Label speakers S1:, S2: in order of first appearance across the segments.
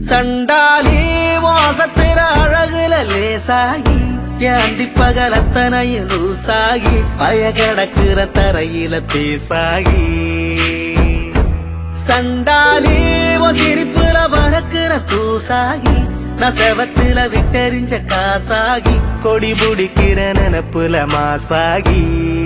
S1: சண்டாலி வாசத்திர அழகுல லேசாகி ஏந்தி பகலத்தனையும் லூசாகி பய கிடக்குற தரையில பேசாகி சண்டாலி உன் சிரிப்புல பறக்குற தூசாகி நான் செவத்துல விட்டெறிஞ்ச காசாகி கொடி பிடிக்கிற நினப்புல மாசாகி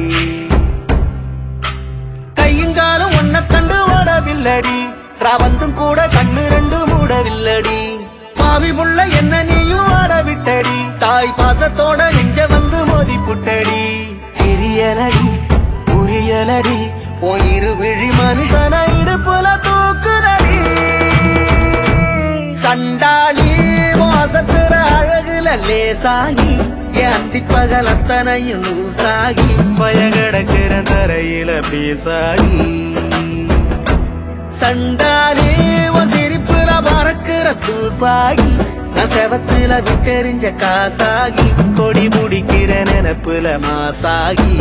S1: கையுங்காலம் ஒன்ன கண்டு ஓடவில்லடி ராவந்தும் கூட கண்ணு ரெண்டு மூடவில்லடி பாவி புள்ள என்ன நீயும் ஆட விட்டடி தாய் பாசத்தோட நெஞ்ச வந்து மோதி புட்டடி தெரியலடி புரியலடி உன் இரு விழி மனுஷன இடுப்புல தூக்குதடி சண்டாளி வாசத்துற அழகுல லேசாகி என் அந்தி பகல் அத்தனையும் லூசாகி பய கிடக்கிற தரையில பேசாகி சண்டாளி உன் சிரிப்புல பறக்கிற தூசாகி நான் செவத்துல விட்டெறிஞ்ச காசாகி கொடி முடிக்கிற நினப்புல மாசாகி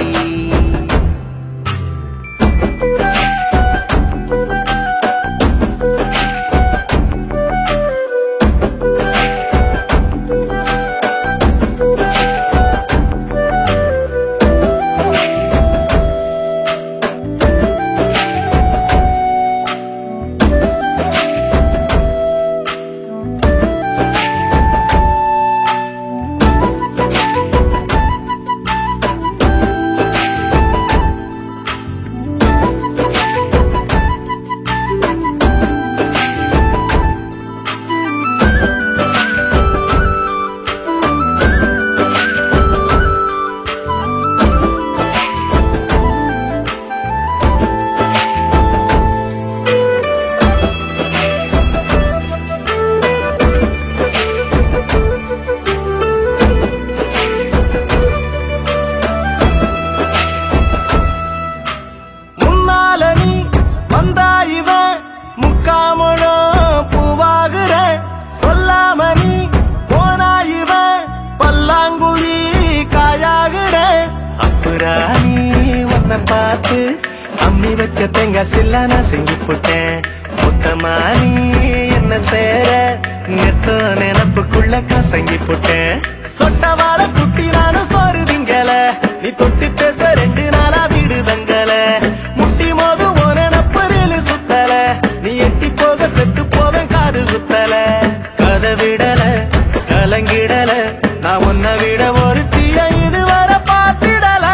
S1: முன்னால நீ வந்தா இவன் முக்காமழோ பூவாகுற சொல்லாம நீ போனா இவன் பல்லாங்குழி காயாகுற அப்புறா நீ உன்னை பார்த்து அம்மி வச்ச தேங்காய் சில்ல நான் செஞ்சு போட்டேன் மொத்தமா நீ என்ன சேர நெத்த நினப்புக்குள்ள கசங்கி போட்டேன் சொட்ட வாழை குட்டி நானும் சோறு திங்கல நீ தொட்டு பேச ரெண்டு நாளா வீடு தங்கல முட்டி மோது ஓன நப்பரில் சுத்தல நீ எட்டி போக செத்து போவேன் காது குத்தல கதை விடல கலங்கிடல நான் உன்னை விட ஒரு தீய இதுவரை பார்த்திடல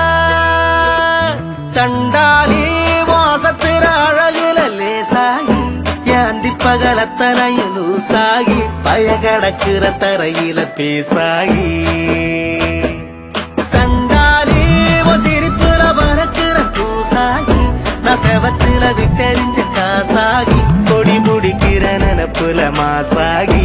S1: சண்டாலி வாசத்திர அழகுல லேசாகி ஏந்தி பகலத்தனையும் லூசாகி பய கடக்குற தரையில பேசாகி சண்டாலி உன் சிரிப்புல பறக்குற பூசாகி நான் செவத்துல விட்டெறிஞ்ச காசாகி கொடி முடிக்கிற நினப்புல மாசாகி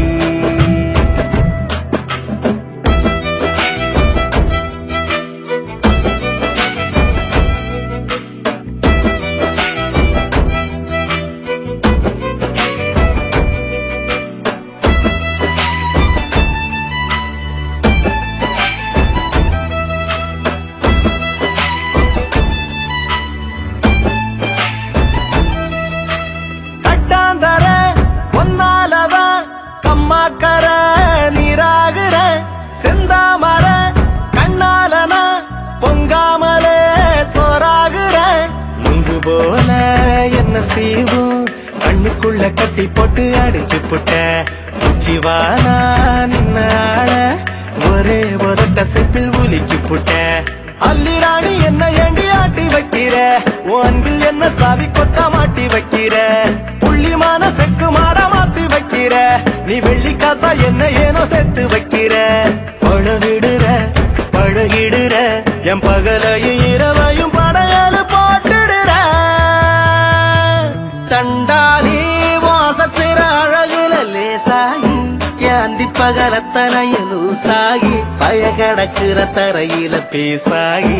S1: கட்டாந்தர ஒன்னாலதான் கம்மாக்கர நீராகுற செந்தாமர கண்ணாலனா பொங்காமலே சோறாகுற முன்பு போல என்ன செய்வோம் கண்ணுக்குள்ள கட்டி போட்டு அடிச்சு புட்ட உச்சிவானா நின்ன ஆள ஒரே ஒரட்ட செப்பில் உலுக்கி புட்ட அல்லிராணி என்ன ஏண்டி ஆட்டி வைக்கிற உன் அன்பில் என்ன சாவி கொட்ட மாட்டி வைக்கிற புள்ளிமான செக்கு மாட மாத்தி வைக்கிற நீ வெள்ளி காசா என்ன ஏனோ சேர்த்து வைக்கிற பழகிடுற பழகிடுற என் பகலையும் இரவையும் படையலு போட்டுடுற சண்டாலி வாசத்திர அழகுல லேசாகி ஏந்தி பகலத்தனையும் லூசாகி பய கடக்குற தரையில பேசாகி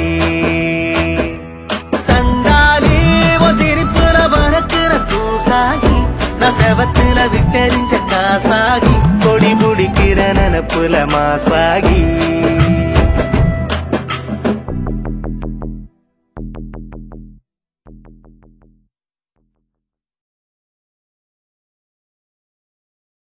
S1: சண்டாலி உன் சிரிப்புல பறக்குற பூசாகி நான் செவத்துல விட்டெறிஞ்ச காசாகி கொடி பிடிக்கிற நினப்புல மாசாகி